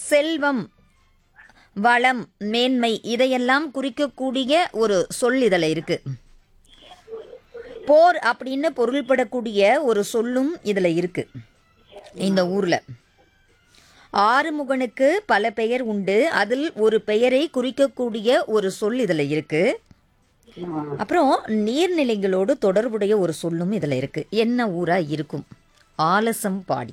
செல்வம் வளம் மேன்மை இதையெல்லாம் குறிக்கக்கூடிய ஒரு சொல் இதில் இருக்கு போர் அப்படின்னு பொருள்படக்கூடிய ஒரு சொல்லும் இதில் இருக்கு இந்த ஊரில் ஆறுமுகனுக்கு பல பெயர் உண்டு அதில் ஒரு பெயரை குறிக்கக்கூடிய ஒரு சொல் இதில் இருக்கு அப்புறம் நீர்நிலைகளோடு தொடர்புடைய ஒரு சொல்லும் இதில் இருக்கு என்ன ஊரா இருக்கும் ஆலசம் பாடி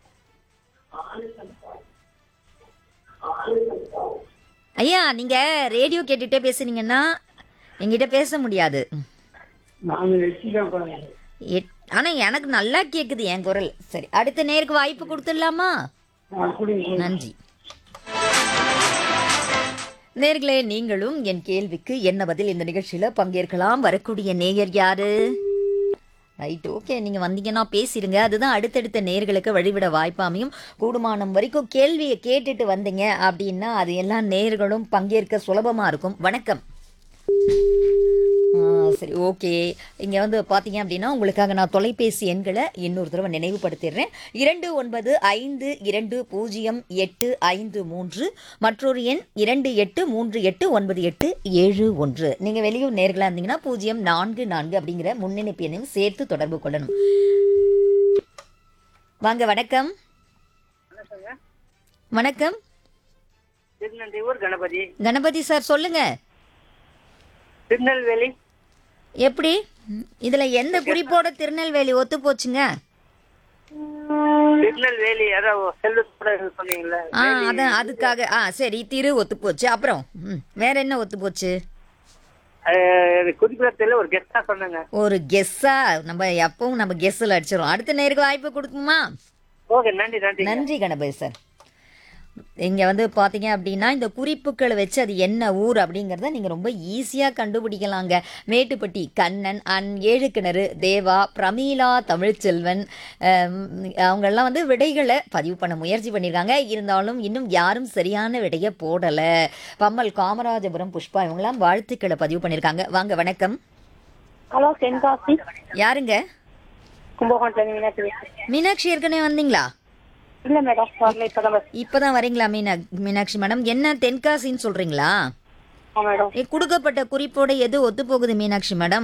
ஐயா நீங்க ரேடியோ கேட்டுட்டே பேசுனீங்கன்னா என்கிட்ட பேச முடியாது நான் வச்சுதான் பாருங்க எட்- ஆனா எனக்கு நல்லா கேக்குது என் குரல் சரி அடுத்த நேருக்கு வாய்ப்பு கொடுத்துடலாமா நான் குடிங்க நன்றி நேர்களே நீங்களும் என் கேள்விக்கு என்ன பதில் இந்த நிகழ்ச்சியில பங்கேற்கலாம் வரக்கூடிய நேயர் யாரு ரைட் ஓகே நீங்க வந்தீங்கன்னா பேசிடுங்க அதுதான் அடுத்தடுத்த நேர்களுக்கு வழிவிட வாய்ப்பாமையும் கூடுமானம் வரைக்கும் கேள்வியை கேட்டுட்டு வந்தீங்க அப்படின்னா அது எல்லாம் நேர்களும் பங்கேற்க சுலபமா இருக்கும் வணக்கம் ஆ, சரி ஓகே இங்கே வந்து பார்த்தீங்க அப்படின்னா உங்களுக்காக நான் தொலைபேசி எண்களை இன்னொரு தடவை நினைவுபடுத்திடுறேன் இரண்டு ஒன்பது ஐந்து இரண்டு பூஜ்ஜியம் எட்டு ஐந்து மூன்று மற்றொரு எண் இரண்டு எட்டு மூன்று எட்டு ஒன்பது எட்டு ஏழு ஒன்று நீங்கள் வெளியூர் நேர்களாக இருந்தீங்கன்னா பூஜ்ஜியம் நான்கு நான்கு அப்படிங்கிற முன்னிணைப்பு எண்ணையும் சேர்த்து தொடர்பு கொள்ளணும் வாங்க வணக்கம் வணக்கம் திருநெல்வேலூர் கணபதி கணபதி சார் சொல்லுங்க திருநெல்வேலி எப்படி இதுல எந்த குறிப்போட திருநெல்வேலி ஒத்து போச்சுங்க திருநெல்வேலி அதான் செல்வத்தோட சொன்னீங்கல்ல ஆ அதான் அதுக்காக ஆ சரி திரு ஒத்து போச்சு அப்புறம் ம், வேற என்ன ஒத்து போச்சு குறிப்பிடத்தில் ஒரு கெஸ்டா சொன்னாங்க ஒரு கெஸ்ஸா நம்ம எப்பவும் நம்ம கெஸ்ஸில் அடிச்சிடும் அடுத்த நேருக்கு வாய்ப்பு கொடுக்குமா ஓகே நன்றி நன்றி நன்றி கணபதி சார் இங்கே வந்து பார்த்தீங்க அப்படின்னா இந்த குறிப்புகளை வச்சு அது என்ன ஊர் அப்படிங்கிறத நீங்கள் ரொம்ப ஈஸியாக கண்டுபிடிக்கலாங்க மேட்டுப்பட்டி கண்ணன் அன் ஏழு கிணறு தேவா பிரமீளா தமிழ்ச்செல்வன் அம், அவங்கெல்லாம் வந்து விடைகளை பதிவு பண்ண முயற்சி பண்ணியிருக்காங்க இருந்தாலும் இன்னும் யாரும் சரியான விடையை போடலை பம்மல் காமராஜபுரம் புஷ்பா இவங்கெல்லாம் வாழ்த்துக்களை பதிவு பண்ணியிருக்காங்க வாங்க வணக்கம் ஹலோ தென்காசி யாருங்க கும்பகோணத்துல இருந்து மீனாட்சி பேசுறேன். மீனாட்சி ஏற்கனவே வந்தீங்களா இல்ல மேடம் வரல இப்பதான் பஸ் இப்போதான் வரீங்களா மீனா மீனாட்சி மேடம் என்ன தென்காசின்னு சொல்கிறீங்களா ஆ மேடம் ஏ, கொடுக்கப்பட்ட குறிப்போட எது ஒத்து போகுது மீனாட்சி மேடம்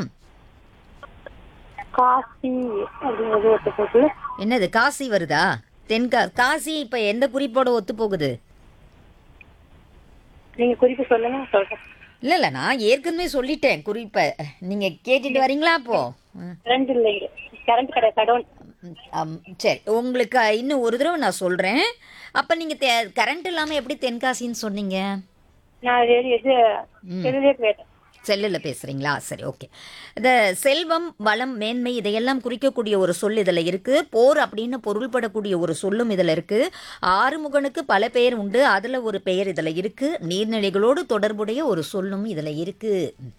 காசி அப்படிங்கிறது ஒத்து போகுது என்னது காசி வருதா தென்கா காசி இப்ப எந்த குறிப்போட ஒத்து போகுது நீங்க குறிப்பு சொல்லுங்க சொல்றேன் இல்ல இல்ல நான் ஏற்கனவே சொல்லிட்டேன் குறிப்பை நீங்க கேட்டுட்டு வரீங்களா அப்போ ம், கரண்ட் இல்லைங்க கரண்ட் கடை கடவுன் ஆம், சரி உங்களுக்கு இன்னும் ஒரு தடவை நான் சொல்றேன் அப்ப நீங்க கரண்ட் இல்லாம எப்படி தென்காசின்னு சொன்னீங்க நான் வேறு எது செல்லுலே கேட்டேன் செல்லில் பேசுறீங்களா சரி ஓகே இந்த செல்வம் வளம் மேன்மை இதையெல்லாம் குறிக்கக்கூடிய ஒரு சொல் இதில் இருக்கு போர் அப்படின்னு பொருள்படக்கூடிய ஒரு சொல்லும் இதில் இருக்கு ஆறுமுகனுக்கு பல பெயர் உண்டு அதில் ஒரு பெயர் இதில் இருக்கு நீர்நிலைகளோடு தொடர்புடைய ஒரு சொல்லும் இதில் இருக்கு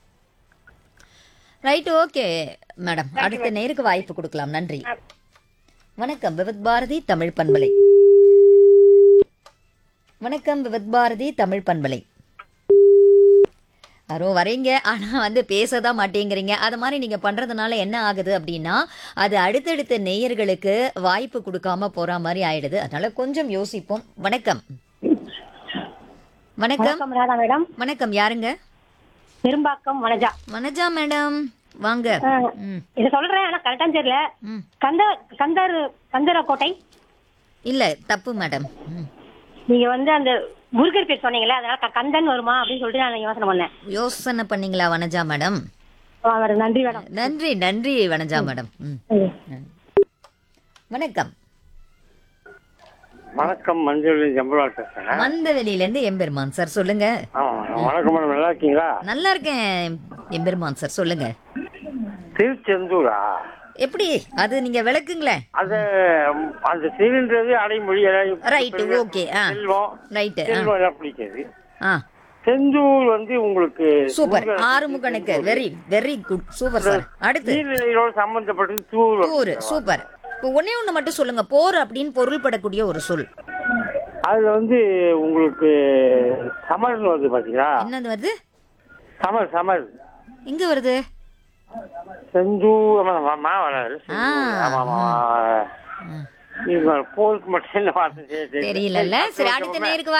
ரைட் ஓகே மேடம் அடுத்த நேருக்கு வாய்ப்பு கொடுக்கலாம் நன்றி வணக்கம் விவத் பாரதி தமிழ் பண்பலை வணக்கம் விவத் பாரதி தமிழ் பண்பலை யாரோ வரீங்க ஆனால் வந்து பேச தான் மாட்டேங்கிறீங்க அது மாதிரி நீங்கள் பண்ணுறதுனால என்ன ஆகுது அப்படின்னா அது அடுத்தடுத்த நேயர்களுக்கு வாய்ப்பு கொடுக்காம போகிற மாதிரி ஆயிடுது அதனால கொஞ்சம் யோசிப்போம் வணக்கம் வணக்கம் வணக்கம் ராதா மேடம் வணக்கம் யாருங்க பெரும்பாக்கம் வனஜா வனஜா மேடம் வாங்க ம் இதை சொல்றேன் ஆனா கரெக்டா தெரியல ம் கந்த கந்தர் கந்தர கோட்டை இல்லை தப்பு மேடம் ம் நீங்க வந்து அந்த முருகர் பேர் சொன்னீங்களே அதனால க- கந்தன் வருமா அப்படின்னு சொல்லிட்டு நான் யோசனை பண்ணேன் யோசனை பண்ணீங்களா வனஜா மேடம் ஆ, மேடம் நன்றி மேடம் நன்றி நன்றி வனஜா மேடம் ம் ம். வணக்கம் வணக்கம் மஞ்சள் ஜம்புலால் பேசுறேன் மந்தவெளியிலேருந்து எம்பெருமான் சார் சொல்லுங்க ஆ, வணக்கம் மேடம் நல்லா இருக்கீங்களா நல்லா இருக்கேன் எம்பெருமான் சார் சொல்லுங்க திருச்செந்தூரா எப்படி அது நீங்க விளக்குங்களேன் அது ம், அந்த திருன்றது அடைமொழி எல்லாம் ரைட்டு ஓகே ஆ செல்வம் ரைட்டு ஆ செல்வம் எல்லாம் பிடிக்காது ஆ செந்தூர் வந்து உங்களுக்கு சூப்பர் ஆறுமுகனுக்கு very very good super sir அடுத்து நீர்நிலைகளோடு சம்பந்தப்பட்டது தூர் போர் சூப்பர் இப்போ ஒண்ணே ஒண்ணு மட்டும் சொல்லுங்க போர் அப்படின்னு பொருள்படக்கூடிய ஒரு சொல் அதுல வந்து உங்களுக்கு சமர்னு வருது பாத்தீங்களா என்னது வருது சமர் சமர் எங்க வருது செந்தூர் ஆமா, ஆமா, மா வராது ஆ. ஆமா ஆமா ஆ. நீங்க போருக்கு மட்டும் என்ன வார்த்தை தெரியல. தெரியலல்ல சரி அடுத்த நேருக்கு